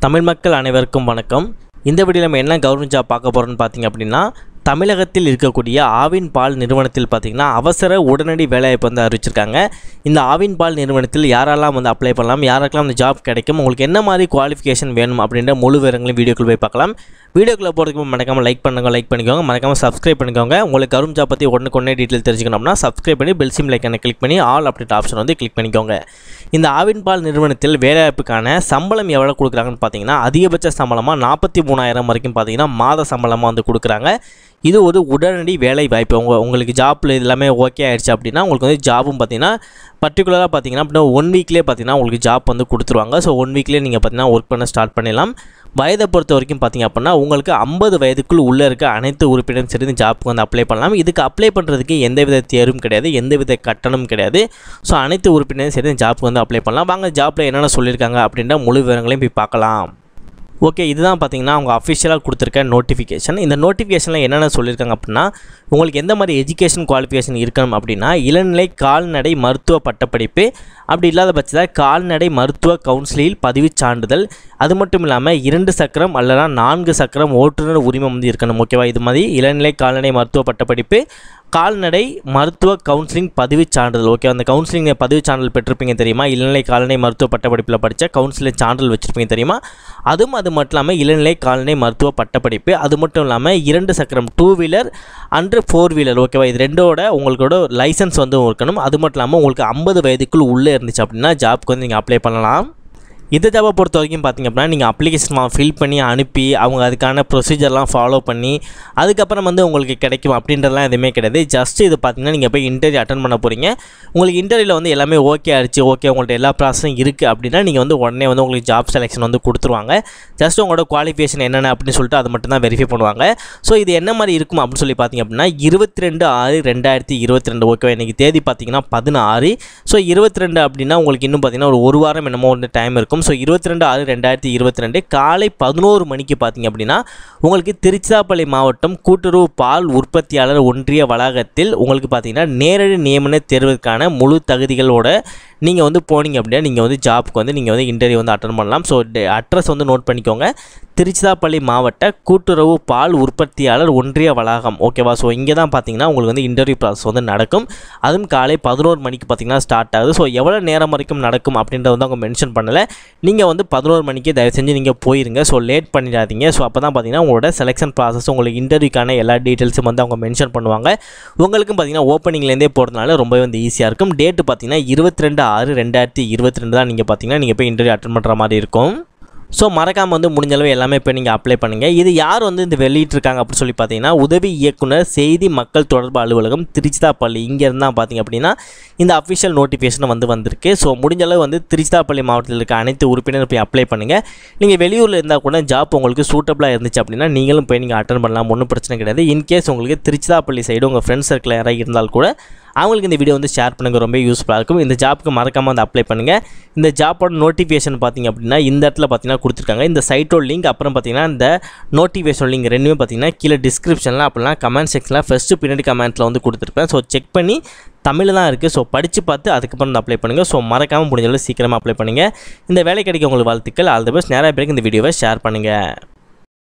தமிழ் மக்கள் அனைவருக்கும் வணக்கம் இந்த வீடியோவில் நம்ம என்ன கவர்மெண்ட் ஜாப் பார்க்க போகிறோம்னு பார்த்தீங்க அப்படின்னா தமிழகத்தில் இருக்கக்கூடிய ஆவின் பால் நிறுவனத்தில் பார்த்தீங்கன்னா அவசர உடனடி வேலைவாய்ப்பு வந்து அறிவிச்சிருக்காங்க இந்த ஆவின் பால் நிறுவனத்தில் யாரெல்லாம் வந்து அப்ளை பண்ணலாம் யாருக்கெல்லாம் இந்த ஜாப் கிடைக்கும் உங்களுக்கு என்ன மாதிரி குவாலிஃபிகேஷன் வேணும் அப்படின்ற முழு விவரங்களையும் வீடியோக்குள்ள போய் பார்க்கலாம் வீடியோக்குள்ளே போகிறதுக்கு மறக்காமல் லைக் பண்ணுங்க லைக் பண்ணிக்கோங்க மறக்காமல் சப்ஸ்கிரைப் பண்ணிக்கோங்க உங்களுக்கு கரும் ஜாப் பற்றி ஒன்றுக்கு ஒன்றே டீட்டெயில் தெரிஞ்சுக்கணும்னா சப்ஸ்கிரைப் பண்ணி பெல் சிம் லைக்கனை கிளிக் பண்ணி ஆல் அப்படின்ற ஆப்ஷன் வந்து கிளிக் பண்ணிக்கோங்க இந்த ஆவின் பால் நிறுவனத்தில் வேலைவாய்ப்புக்கான சம்பளம் எவ்வளோ கொடுக்குறாங்கன்னு பார்த்தீங்கன்னா அதிகபட்ச சம்பளமாக நாற்பத்தி மூணாயிரம் வரைக்கும் பார்த்தீங்கன்னா மாத சம்பளமாக வந்து கொடுக்குறாங்க இது ஒரு உடனடி வேலை வாய்ப்பு உங்க உங்களுக்கு ஜாப்பில் இது எல்லாமே ஓகே ஆயிடுச்சு அப்படின்னா உங்களுக்கு வந்து ஜாபும் பார்த்தீங்கன்னா பர்டிகுலராக பார்த்தீங்கன்னா அப்படின்னா ஒன் வீக்லேயே பார்த்தீங்கன்னா உங்களுக்கு ஜாப் வந்து கொடுத்துருவாங்க ஸோ ஒன் வீக்லேயே நீங்கள் பார்த்தீங்கன்னா ஒர்க் பண்ண ஸ்டார்ட் பண்ணிடலாம் வயதை பொறுத்த வரைக்கும் பார்த்தீங்க அப்படின்னா உங்களுக்கு ஐம்பது வயதுக்குள் உள்ளே இருக்க அனைத்து உறுப்பினரும் சரி இந்த ஜாப்புக்கு வந்து அப்ளை பண்ணலாம் இதுக்கு அப்ளை பண்ணுறதுக்கு எந்தவித தேர்வும் கிடையாது எந்தவித கட்டணமும் கிடையாது ஸோ அனைத்து உறுப்பினரும் சரி இந்த ஜாப்புக்கு வந்து அப்ளை பண்ணலாம் வாங்க ஜாப்பில் என்னென்ன சொல்லியிருக்காங்க அப்படின்ற முழு விவரங்களையும் போய் பார்க்கலாம் ஓகே இதுதான் பார்த்தீங்கன்னா அவங்க அஃபிஷியலாக கொடுத்துருக்க நோட்டிஃபிகேஷன் இந்த நோட்டிஃபிகேஷனில் என்னென்ன சொல்லியிருக்காங்க அப்படின்னா உங்களுக்கு எந்த மாதிரி எஜுகேஷன் குவாலிஃபிகேஷன் இருக்கணும் அப்படின்னா இளநிலை கால்நடை மருத்துவ பட்டப்படிப்பு அப்படி இல்லாத பட்சத்தில் கால்நடை மருத்துவ கவுன்சிலில் பதிவுச் சான்றிதழ் அது மட்டும் இல்லாமல் இரண்டு சக்கரம் அல்லனா நான்கு சக்கரம் ஓட்டுநர் உரிமம் வந்து இருக்கணும் ஓகேவா இது மாதிரி இளநிலை கால்நடை மருத்துவ பட்டப்படிப்பு கால்நடை மருத்துவ கவுன்சிலிங் பதிவுச் சான்றிதழ் ஓகே அந்த கவுன்சிலிங் பதிவுச் சான்றிதழ் பெற்றிருப்பீங்க தெரியுமா இளநிலை கால்நடை மருத்துவ பட்டப்படிப்பில் படித்த கவுன்சிலிங் சான்றிதழ் வச்சுருப்பீங்க தெரியுமா அதுவும் அது மட்டும் இல்லாமல் இளநிலை கால்நடை மருத்துவ பட்டப்படிப்பு அது மட்டும் இல்லாமல் இரண்டு சக்கரம் டூ வீலர் அன்று ஃபோர் வீலர் ஓகேவா இது ரெண்டோட உங்களோட லைசன்ஸ் வந்து இருக்கணும் அது மட்டும் இல்லாமல் உங்களுக்கு ஐம்பது வயதுக்குள் உள்ளே இருந்துச்சு அப்படின்னா ஜாப்க்கு வந்து நீங்கள் அப்ளை பண்ணலாம் இந்த ஜாபை பொறுத்த வரைக்கும் பார்த்திங்க அப்படின்னா நீங்கள் அப்ளிகேஷன் ஃபார்ம் ஃபில் பண்ணி அனுப்பி அவங்க அதுக்கான ப்ரொசீஜர்லாம் ஃபாலோ பண்ணி அதுக்கப்புறம் வந்து உங்களுக்கு கிடைக்கும் அப்படின்றலாம் எதுவுமே கிடையாது ஜஸ்ட் இது பார்த்தீங்கன்னா நீங்கள் போய் இன்டர்வியூ அட்டன் பண்ண போகிறீங்க உங்களுக்கு இன்டர்வியூவில் வந்து எல்லாமே ஓகே ஆயிடுச்சு ஓகே உங்கள்ட்ட எல்லா ப்ராசஸும் இருக்குது அப்படின்னா நீங்கள் வந்து உடனே வந்து உங்களுக்கு ஜாப் செலெக்ஷன் வந்து கொடுத்துருவாங்க ஜஸ்ட் உங்களோட குவாலிஃபிகேஷன் என்னென்ன அப்படின்னு சொல்லிட்டு அதை மட்டும் தான் வெரிஃபை பண்ணுவாங்க ஸோ இது என்ன மாதிரி இருக்கும் அப்படின்னு சொல்லி பார்த்தீங்க அப்படின்னா இருபத்தி ரெண்டு ஆறு ரெண்டாயிரத்தி இருபத்தி ரெண்டு ஓகேவா இன்றைக்கி தேதி பார்த்தீங்கன்னா பதினாறு ஸோ இருபத்தி ரெண்டு அப்படின்னா உங்களுக்கு இன்னும் பார்த்தீங்கன்னா ஒரு ஒரு வாரம் என்னமோ வந்து டைம் இருக்கும் ஸோ இருபத்தி ரெண்டு ஆறு ரெண்டாயிரத்தி இருபத்தி ரெண்டு காலை பதினோரு மணிக்கு பார்த்தீங்க அப்படின்னா உங்களுக்கு திருச்சிராப்பள்ளி மாவட்டம் கூட்டுறவு பால் உற்பத்தியாளர் ஒன்றிய வளாகத்தில் உங்களுக்கு பார்த்தீங்கன்னா நேரடி நியமன தேர்வுக்கான முழு தகுதிகளோட நீங்கள் வந்து போனீங்க அப்படின்னா நீங்கள் வந்து ஜாப்க்கு வந்து நீங்கள் வந்து இன்டர்வியூ வந்து அட்டன் பண்ணலாம் ஸோ அட்ரஸ் வந்து நோட் பண்ணிக்கோங்க திருச்சிராப்பள்ளி மாவட்ட கூட்டுறவு பால் உற்பத்தியாளர் ஒன்றிய வளாகம் ஓகேவா ஸோ இங்கே தான் பார்த்தீங்கன்னா உங்களுக்கு வந்து இன்டர்வியூ ப்ராசஸ் வந்து நடக்கும் அதுவும் காலை பதினோரு மணிக்கு பார்த்தீங்கன்னா ஸ்டார்ட் ஆகுது ஸோ எவ்வளோ நேரம் வரைக்கும் நடக்கும் அப்படின்றத வந்து அவங்க மென்ஷன் பண்ணலை நீங்கள் வந்து பதினோரு மணிக்கு தயவு செஞ்சு நீங்கள் போயிருங்க ஸோ லேட் பண்ணிடாதீங்க ஸோ அப்போ தான் பார்த்தீங்கன்னா உங்களோட செலெக்ஷன் ப்ராசஸ் உங்களுக்கு இன்டர்வியூக்கான எல்லா டீட்டெயில்ஸும் வந்து அவங்க மென்ஷன் பண்ணுவாங்க உங்களுக்கும் பார்த்தீங்கன்னா ஓப்பனிங்லேருந்தே போகிறதுனால ரொம்பவே வந்து ஈஸியாக இருக்கும் டேட்டு பார்த்தீங்கன்னா இருபத்தி ரெண்டு ஆறு ரெண்டாயிரத்தி இருபத்தி ரெண்டு தான் நீங்கள் பார்த்தீங்கன்னா நீங்கள் போய் இன்டர்வியூ அட்டன் பண்ணுற மாதிரி இருக்கும் ஸோ மறக்காமல் வந்து முடிஞ்ச அளவு எல்லாமே இப்போ நீங்கள் அப்ளை பண்ணுங்கள் இது யார் வந்து இந்த வெளியிட்டிருக்காங்க அப்படின்னு சொல்லி பார்த்தீங்கன்னா உதவி இயக்குனர் செய்தி மக்கள் தொடர்பு அலுவலகம் திருச்சிதாப்பள்ளி இங்கேருந்து தான் பார்த்தீங்க அப்படின்னா இந்த அஃபிஷியல் நோட்டிஃபிகேஷன் வந்து வந்திருக்கு ஸோ முடிஞ்ச அளவு வந்து திருச்சிதாப்பள்ளி மாவட்டத்தில் இருக்க அனைத்து உறுப்பினரும் போய் அப்ளை பண்ணுங்கள் நீங்கள் வெளியூரில் இருந்தால் கூட ஜாப் உங்களுக்கு சூட்டபுளாக இருந்துச்சு அப்படின்னா நீங்களும் போய் நீங்கள் அட்டன் பண்ணலாம் ஒன்றும் பிரச்சனை கிடையாது இன்கேஸ் உங்களுக்கு திருச்சிதாப்பள்ளி சைடு உங்கள் ஃப்ரெண்ட்ஸ் சர்க்கிள் யாராவது இருந்தால் கூட அவங்களுக்கு இந்த வீடியோ வந்து ஷேர் பண்ணுங்க ரொம்ப யூஸ்ஃபுல்லாக இருக்கும் இந்த ஜாப்புக்கு மறக்காமல் வந்து அப்ளை பண்ணுங்கள் இந்த ஜாப்போட நோட்டிஃபிகேஷன் பார்த்தீங்க அப்படின்னா இந்த இடத்துல பார்த்தீங்கன்னா கொடுத்துருக்காங்க இந்த சைட்டோட லிங்க் அப்புறம் பார்த்தீங்கன்னா இந்த நோட்டிஃபிகேஷன் லிங்க் ரெண்டுமே பார்த்தீங்கன்னா கீழே டிஸ்கிரிப்ஷனில் அப்படின்னா கமெண்ட் செக்ஷனில் ஃபஸ்ட்டு பின்னாடி கமெண்ட்டில் வந்து கொடுத்துருப்பேன் ஸோ செக் பண்ணி தமிழ் தான் இருக்குது ஸோ படித்து பார்த்து அதுக்கப்புறம் அப்ளை பண்ணுங்கள் ஸோ மறக்காமல் முடிஞ்சளவு சீக்கிரமாக அப்ளை பண்ணுங்கள் இந்த வேலை கிடைக்க உங்களுக்கு வாழ்த்துக்கள் ஆல் தி பெஸ்ட் நிறைய பேருக்கு இந்த வீடியோவை ஷேர் பண்ணுங்கள்